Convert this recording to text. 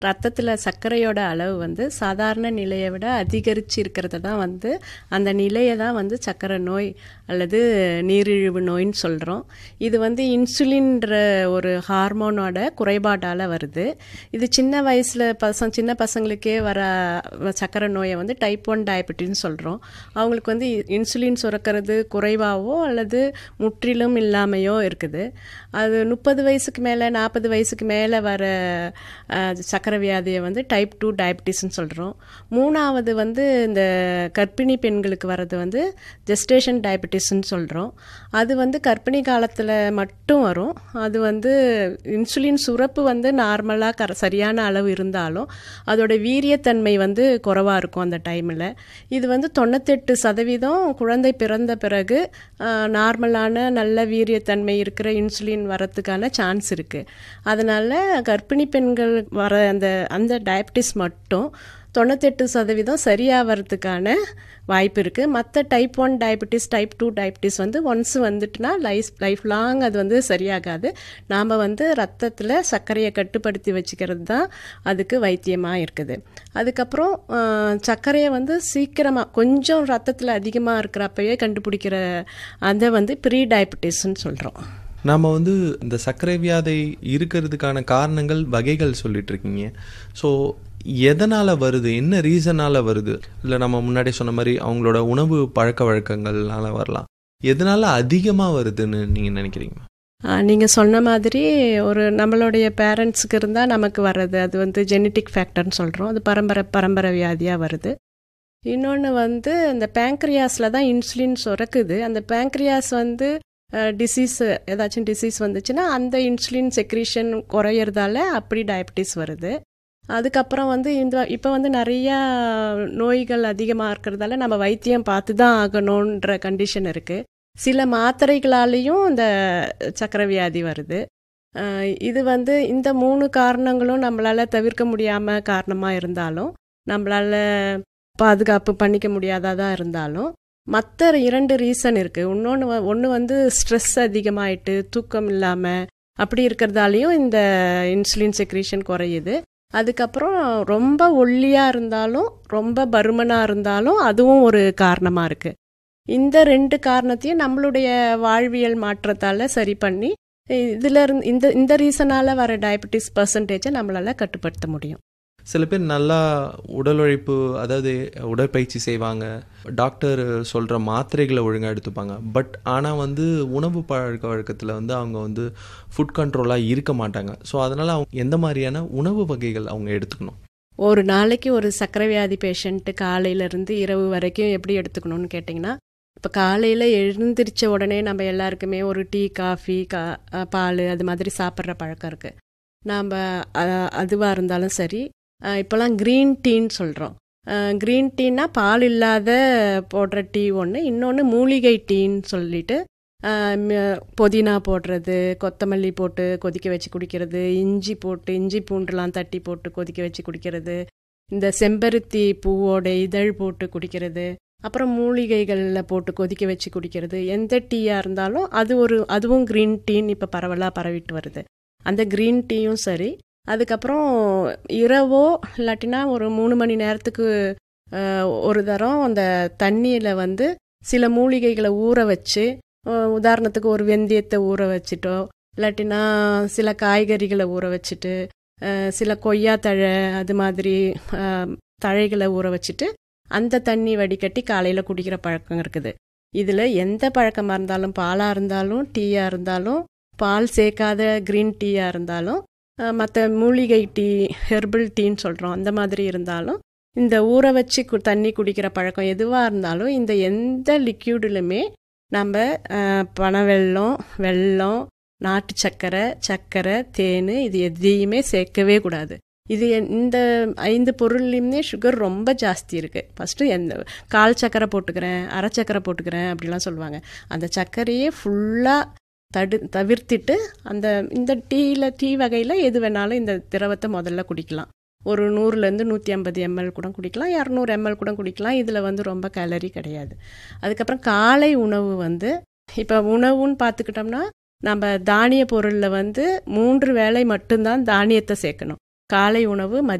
ரத்தத்தில் சர்க்கரையோட அளவு வந்து சாதாரண நிலையை விட அதிகரித்து இருக்கிறது தான் வந்து அந்த நிலையை தான் வந்து சர்க்கரை நோய் அல்லது நீரிழிவு நோயின்னு சொல்கிறோம் இது வந்து இன்சுலின்ற ஒரு ஹார்மோனோட குறைபாட்டால் வருது இது சின்ன வயசில் பசங்க சின்ன பசங்களுக்கே வர சர்க்கரை நோயை வந்து டைப் ஒன் டயபெட்டின்னு சொல்கிறோம் அவங்களுக்கு வந்து இன்சுலின் சுரக்கிறது குறைவாகவோ அல்லது முற்றிலும் இல்லாமையோ இருக்குது அது முப்பது வயசுக்கு மேலே நாற்பது வயசுக்கு மேலே வர சர்க்கரை வியாதியை வந்து டைப் டூ டயபிட்டிஸ்ன்னு சொல்கிறோம் மூணாவது வந்து இந்த கர்ப்பிணி பெண்களுக்கு வர்றது வந்து ஜெஸ்டேஷன் டயபிட்டிஸ்ன்னு சொல்கிறோம் அது வந்து கர்ப்பிணி காலத்தில் மட்டும் வரும் அது வந்து இன்சுலின் சுரப்பு வந்து நார்மலாக கர சரியான அளவு இருந்தாலும் அதோட வீரியத்தன்மை வந்து குறைவாக இருக்கும் அந்த டைமில் இது வந்து தொண்ணூத்தெட்டு சதவீதம் குழந்தை பிறந்த பிறகு நார்மலான நல்ல வீரியத்தன்மை இருக்கிற இன்சுலின் வரத்துக்கான சான்ஸ் இருக்குது அதனால் கர்ப்பிணி பெண்கள் வர அந்த அந்த டயபிட்டிஸ் மட்டும் தொண்ணூத்தெட்டு சதவீதம் சரியாகிறதுக்கான வாய்ப்பு இருக்குது மற்ற type one diabetes type two diabetes வந்து ஒன்ஸ் வந்துட்டுனா லைஃப் லைஃப் லாங் அது வந்து சரியாகாது நாம் வந்து ரத்தத்தில் சர்க்கரையை கட்டுப்படுத்தி வச்சுக்கிறது தான் அதுக்கு வைத்தியமாக இருக்குது அதுக்கப்புறம் சர்க்கரையை வந்து சீக்கிரமாக கொஞ்சம் ரத்தத்தில் அதிகமாக இருக்கிறப்பவே கண்டுபிடிக்கிற அதை வந்து ப்ரீ டயபிட்டிஸ்ன்னு சொல்கிறோம் நாம் வந்து இந்த சர்க்கரை வியாதை இருக்கிறதுக்கான காரணங்கள் வகைகள் சொல்லிட்டு இருக்கீங்க ஸோ எதனால் வருது என்ன ரீசனால் வருது இல்லை நம்ம முன்னாடி சொன்ன மாதிரி அவங்களோட உணவு பழக்க வழக்கங்கள்னால வரலாம் எதனால் அதிகமாக வருதுன்னு நீங்கள் நினைக்கிறீங்க நீங்கள் சொன்ன மாதிரி ஒரு நம்மளுடைய பேரண்ட்ஸுக்கு இருந்தால் நமக்கு வர்றது அது வந்து ஜெனட்டிக் ஃபேக்டர்னு சொல்கிறோம் அது பரம்பரை பரம்பரை வியாதியாக வருது இன்னொன்று வந்து இந்த பேங்க்ரியாஸில் தான் இன்சுலின் சுரக்குது அந்த பேங்க்ரியாஸ் வந்து டிசீஸ் ஏதாச்சும் டிசீஸ் வந்துச்சுன்னா அந்த இன்சுலின் செக்ரீஷன் குறையிறதால அப்படி டயபிட்டிஸ் வருது அதுக்கப்புறம் வந்து இந்த இப்போ வந்து நிறையா நோய்கள் அதிகமாக இருக்கிறதால நம்ம வைத்தியம் பார்த்து தான் ஆகணுன்ற கண்டிஷன் இருக்குது சில மாத்திரைகளாலேயும் இந்த சக்கரை வியாதி வருது இது வந்து இந்த மூணு காரணங்களும் நம்மளால் தவிர்க்க முடியாமல் காரணமாக இருந்தாலும் நம்மளால் பாதுகாப்பு பண்ணிக்க முடியாததாக இருந்தாலும் மற்ற இரண்டு ரீசன் இருக்குது இன்னொன்று ஒன்று வந்து ஸ்ட்ரெஸ் அதிகமாயிட்டு தூக்கம் இல்லாமல் அப்படி இருக்கிறதாலையும் இந்த இன்சுலின் செக்ரீஷன் குறையுது அதுக்கப்புறம் ரொம்ப ஒல்லியாக இருந்தாலும் ரொம்ப பருமனாக இருந்தாலும் அதுவும் ஒரு காரணமாக இருக்குது இந்த ரெண்டு காரணத்தையும் நம்மளுடைய வாழ்வியல் மாற்றத்தால் சரி பண்ணி இதில் இருந்து இந்த இந்த ரீசனால் வர டயபெட்டிஸ் பர்சன்டேஜை நம்மளால் கட்டுப்படுத்த முடியும் சில பேர் நல்லா உடல் உழைப்பு அதாவது உடற்பயிற்சி செய்வாங்க டாக்டர் சொல்கிற மாத்திரைகளை ஒழுங்காக எடுத்துப்பாங்க பட் ஆனால் வந்து உணவு பழக்க வழக்கத்தில் வந்து அவங்க வந்து ஃபுட் கண்ட்ரோலாக இருக்க மாட்டாங்க ஸோ அதனால் அவங்க எந்த மாதிரியான உணவு வகைகள் அவங்க எடுத்துக்கணும் ஒரு நாளைக்கு ஒரு சர்க்கரை வியாதி பேஷண்ட்டு காலையிலேருந்து இரவு வரைக்கும் எப்படி எடுத்துக்கணும்னு கேட்டிங்கன்னா இப்போ காலையில் எழுந்திரிச்ச உடனே நம்ம எல்லாருக்குமே ஒரு டீ காஃபி கா பால் அது மாதிரி சாப்பிட்ற பழக்கம் இருக்குது நாம் அதுவாக இருந்தாலும் சரி இப்போலாம் க்ரீன் டீன்னு சொல்கிறோம் க்ரீன் டீனா பால் இல்லாத போடுற டீ ஒன்று இன்னொன்று மூலிகை டீன்னு சொல்லிட்டு புதினா போடுறது கொத்தமல்லி போட்டு கொதிக்க வச்சு குடிக்கிறது இஞ்சி போட்டு இஞ்சி பூண்டுலாம் தட்டி போட்டு கொதிக்க வச்சு குடிக்கிறது இந்த செம்பருத்தி பூவோட இதழ் போட்டு குடிக்கிறது அப்புறம் மூலிகைகளில் போட்டு கொதிக்க வச்சு குடிக்கிறது எந்த டீயாக இருந்தாலும் அது ஒரு அதுவும் க்ரீன் டீன்னு இப்போ பரவலாக பரவிட்டு வருது அந்த க்ரீன் டீயும் சரி அதுக்கப்புறம் இரவோ இல்லாட்டினா ஒரு மூணு மணி நேரத்துக்கு ஒரு தரம் அந்த தண்ணியில் வந்து சில மூலிகைகளை ஊற வச்சு உதாரணத்துக்கு ஒரு வெந்தயத்தை ஊற வச்சுட்டோ இல்லாட்டினா சில காய்கறிகளை ஊற வச்சுட்டு சில கொய்யா தழை அது மாதிரி தழைகளை ஊற வச்சுட்டு அந்த தண்ணி வடிகட்டி காலையில் குடிக்கிற பழக்கம் இருக்குது இதில் எந்த பழக்கமாக இருந்தாலும் பாலாக இருந்தாலும் டீயாக இருந்தாலும் பால் சேர்க்காத க்ரீன் டீயாக இருந்தாலும் மற்ற மூலிகை டீ ஹெர்பல் டீன்னு சொல்கிறோம் அந்த மாதிரி இருந்தாலும் இந்த ஊற வச்சு கு தண்ணி குடிக்கிற பழக்கம் எதுவாக இருந்தாலும் இந்த எந்த லிக்யூடுலுமே நம்ம பனவெல்லம் வெல்லம் நாட்டு சர்க்கரை சர்க்கரை தேன் இது எதையுமே சேர்க்கவே கூடாது இது இந்த ஐந்து பொருள்லையுமே சுகர் ரொம்ப ஜாஸ்தி இருக்குது ஃபஸ்ட்டு எந்த கால் சக்கரை போட்டுக்கிறேன் அரை சக்கரை போட்டுக்கிறேன் அப்படிலாம் சொல்லுவாங்க அந்த சர்க்கரையே ஃபுல்லாக தடு தவிர்த்திட்டு அந்த இந்த டீயில் டீ வகையில் எது வேணாலும் இந்த திரவத்தை முதல்ல குடிக்கலாம் ஒரு நூறுலேருந்து நூற்றி ஐம்பது எம்எல் கூட குடிக்கலாம் இரநூறு எம்எல் கூட குடிக்கலாம் இதில் வந்து ரொம்ப கேலரி கிடையாது அதுக்கப்புறம் காலை உணவு வந்து இப்போ உணவுன்னு பார்த்துக்கிட்டோம்னா நம்ம தானிய பொருளில் வந்து மூன்று வேளை மட்டும்தான் தானியத்தை சேர்க்கணும் காலை உணவு